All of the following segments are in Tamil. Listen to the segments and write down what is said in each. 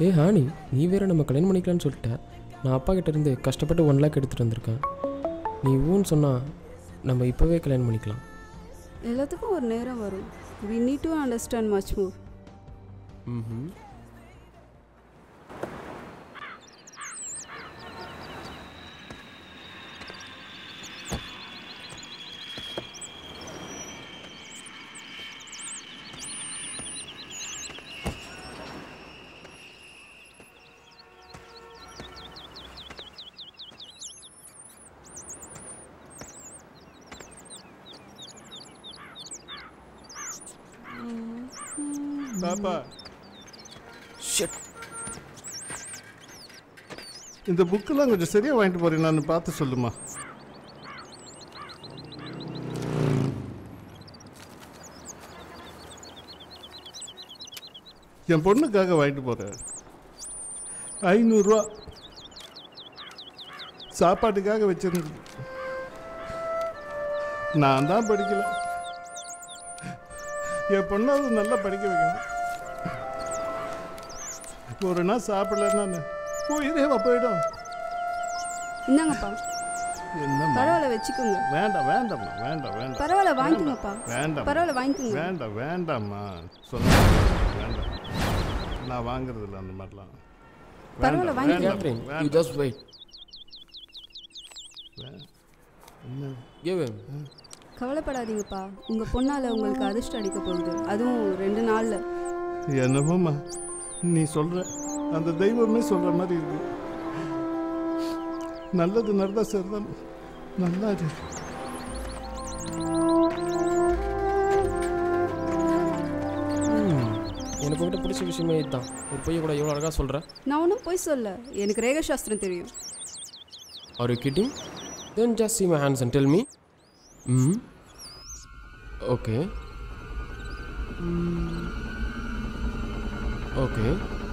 ஏ ஹானி நீ வேற நம்ம கல்யாணம் பண்ணிக்கலாம்னு சொல்லிட்ட நான் அப்பா கிட்ட இருந்து கஷ்டப்பட்டு ஒன் லேக் எடுத்துகிட்டு வந்திருக்கேன் நீ ஊன்னு சொன்னால் நம்ம இப்போவே கல்யாணம் பண்ணிக்கலாம் எல்லாத்துக்கும் ஒரு நேரம் வரும் we need to understand much more ம் பாப்பா ஷட் இந்த புக்கெல்லாம் கொஞ்சம் சரியா வாங்கிட்டு போறீங்களான்னு பார்த்து சொல்லுமா என் பொண்ணுக்காக வாங்கிட்டு போறேன் ஐநூறுரூவா சாப்பாட்டுக்காக வச்சிருந்தது நான் தான் படிக்கல என் பொண்ணாவது நல்லா படிக்க வைக்கணும் ஒரு நாள் சாப்பிடலன்னா உயிரே போயிடும் இந்தாங்கப்பா என்னம்மா பரவாயில்ல வச்சுக்கோங்க வேண்டாம் வேண்டாம்மா வேண்டாம் வேண்டாம் பரவாயில்ல வாங்கிக்கோங்கப்பா வேண்டாம் பரவாயில்ல வாங்கிக்கோங்க வேண்டாம் வேண்டாம்மா சொல்ல வேண்டாம் நான் வாங்குறது இல்லை அந்த மாதிரிலாம் பரவாயில்ல, வேண்டாம், வாங்கிக்கோ. வேண்டாம், கேத்ரின் யூ வேண்டாம். ஜஸ்ட் வெயிட் என்ன? கிவ் கவலைப்படாதீங்கப்பா உங்க பொண்ணால உங்களுக்கு அதிர்ஷ்டம் அடிக்க போகுது அதுவும் ரெண்டு நாள்ல என்னவோம்மா நீ சொல்ற அந்த தெய்வமே சொல்ற மாதிரி இருக்கு நல்லது நடந்தா சரிதான் நல்லா இரு. எனக்கு உங்ககிட்ட பிடிச்ச விஷயமே இதுதான் ஒரு பொய்யை கூட எவ்வளோ அழகாக சொல்கிற நான் ஒன்றும் போய் சொல்ல எனக்கு ரேக சாஸ்திரம் தெரியும் Are you kidding? Then just see my hands and tell me. Hmm. Okay. Hmm. Okay.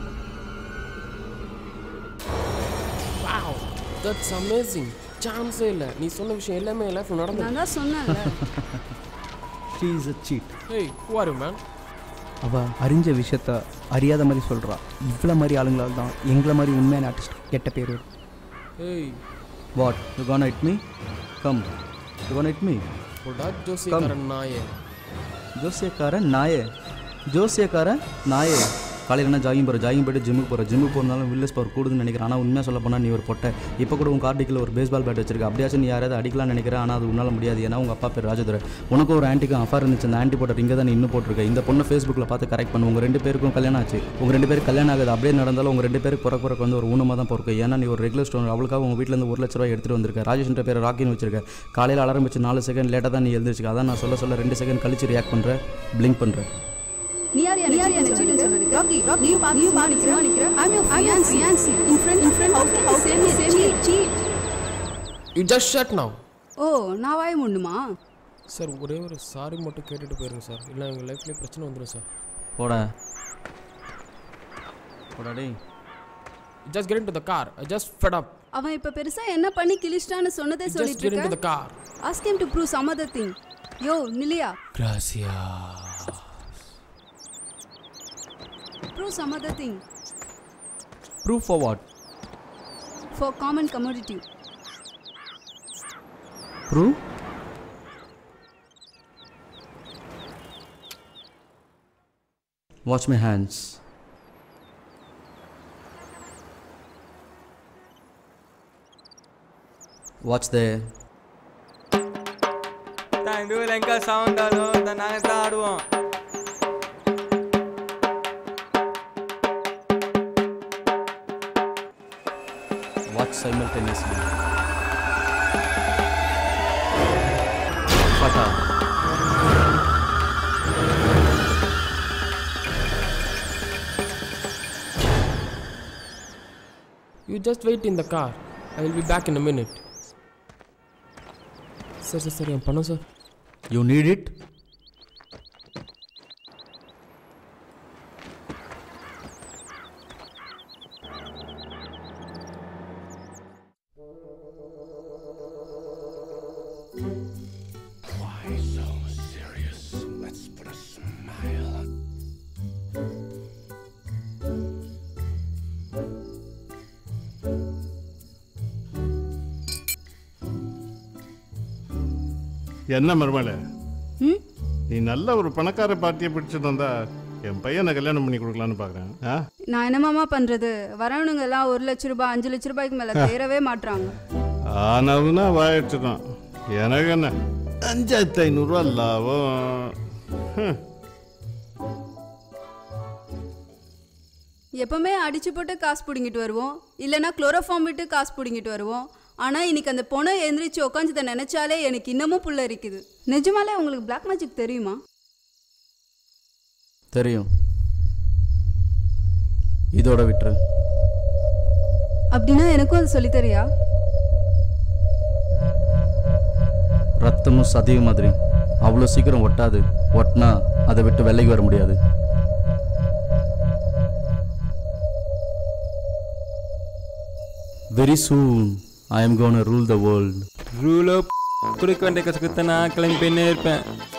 Wow, that's amazing. சான்ஸே இல்லை நீ சொன்ன விஷயம் எல்லாமே என் லைஃப்பில் நடந்தது நான் தான் சொன்னேன்ல she is a cheat hey who are you man அவள் அறிஞ்ச விஷயத்த அறியாத மாதிரி சொல்கிறா இவ்வளோ மாதிரி ஆளுங்களால் தான் எங்களை மாதிரி உண்மையான ஆர்டிஸ்ட் கெட்ட பேர் வரும் hey what you con it me come you con it me போடா ஜோசியக்காரன் நாயே ஜோசியக்காரன் நாயே ஜோசியக்காரன் நாயே காலையில் என்ன ஜாகிங் போகிற ஜாகிங் போய்ட்டு ஜிம்முக்கு போகிற ஜிம்முக்கு போகிறனாலும் வில்லஸ் பவர் கூடுதுன்னு நினைக்கிறேன் ஆனால் உண்மையாக சொல்ல போனால் நீ ஒரு பொட்டை இப்போ கூட உன் கார்டிக்கில் ஒரு பேஸ்பால் பேட் வச்சிருக்க அப்படியாச்சும் நீ யாராவது அடிக்கலாம்னு நினைக்கிறேன் ஆனால் அது உன்னால் முடியாது ஏன்னா உங்கள் அப்பா பேர் ராஜதுரை உனக்கும் ஒரு ஆன்ட்டிக்கும் அஃபார் இருந்துச்சு அந்த ஆன்ட்டி போட்ட ரிங்கை தான் நீ இன்னும் போட்டிருக்க இந்த பொண்ணை ஃபேஸ்புக்கில் பார்த்து கரெக்ட் பண்ணு உங்கள் ரெண்டு பேருக்கும் கல்யாணம் ஆச்சு உங்கள் ரெண்டு பேருக்கு கல்யாணம் ஆகுது அப்படியே நடந்தாலும் உங்கள் ரெண்டு பேருக்கு பிறக்க பிறக்க வந்து ஒரு ஊனமாக தான் பிறக்கும் ஏன்னா நீ ஒரு ரெகுலர் ஸ்டோன் அவளுக்காக உங்கள் வீட்டிலேருந்து ஒரு லட்ச ரூபாய் எடுத்துகிட்டு வந்திருக்க ராஜேஷ்ன்ற பேர் ராக்கின்னு வச்சிருக்க காலையில் அலாரம் வச்சு நாலு செகண்ட் லேட்டாக தான் நீ எழுந்திருச்சு அதான் நான் சொல்ல சொல்ல ரெண்டு செகண்ட் கழிச்சு ரியாக்ட் பண்ணுற பிளிங்க் பண்ணுறேன் நீ யார் நீ யார் என்ன சீட் சொல்றது ராக்கி ராக்கி நீ பாத்து நீ பாத்து நிக்கிற I am your fiance in front in front how how same same cheat you just shut now oh நான் வாய முண்டுமா சார் ஒரே ஒரு சாரி மட்டும் கேட்டுட்டு போயிருங்க சார் இல்லை எங்கள் லைஃப்லேயே பிரச்சனை வந்துடும் சார் போட போடா டேய் just get into the car I just fed up அவன் இப்ப பெருசா என்ன பண்ணி கிழிச்சிட்டான்னு சொன்னதே just சொல்லிட்டு get into the இருக்க car ask him to prove some other thing யோ நிலியா Gracias prove some other thing proof for what for common commodity prove watch my hands watch the இந்த ஊரில் எங்கே சவுண்ட் ஆடும் இந்த நாங்கள் தான் ஆடுவோம் வாட்ச் சைமல்டேனியஸ்லி பாட்டா You just wait in the car. I will be back in a minute. Sir sir sir என் பணம் சார் யூ நீட் இட் என்ன மருமல ம் நீ நல்ல ஒரு பணக்கார பார்ட்டியை பிடிச்சிட்டு வந்தா என் பையனை கல்யாணம் பண்ணி கொடுக்கலான்னு பார்க்குறேன் ஆ நான் என்னமாமா பண்றது வரவனுங்க எல்லாம் ஒரு லட்ச ரூபாய் அஞ்சு லட்ச ரூபாய்க்கு மேல தேரவே மாட்றாங்க ஆனதுன்னா வாயிடுச்சுதான் எனக்கு என்ன அஞ்சாயிரத்தி ஐநூறுரூவா லாபம் ஹம். எப்பவுமே அடிச்சு போட்டு காசு பிடுங்கிட்டு வருவோம் இல்லைன்னா குளோரோஃபார்ம் விட்டு காசு பிடுங்கிட்டு வருவோம் ஆனா இன்னைக்கு அந்த பொண்ணை எந்திரிச்சு உட்காந்துத நினைச்சாலே எனக்கு இன்னமும் புள்ள இருக்குது நிஜமாலே உங்களுக்கு பிளாக் மேஜிக் தெரியுமா தெரியும் இதோட விட்டுரு அப்படின்னா எனக்கும் அது சொல்லித் தரியா ரத்தமும் சதையும் மாதிரி அவ்வளோ சீக்கிரம் ஒட்டாது ஒட்டினா அதை விட்டு வெள்ளைக்கு வர முடியாது very soon I am gonna rule the world ரூலோ கொடுக்க வேண்டிய கசக்கத்தை நான் கிளம்பி போயின்னே இருப்பேன்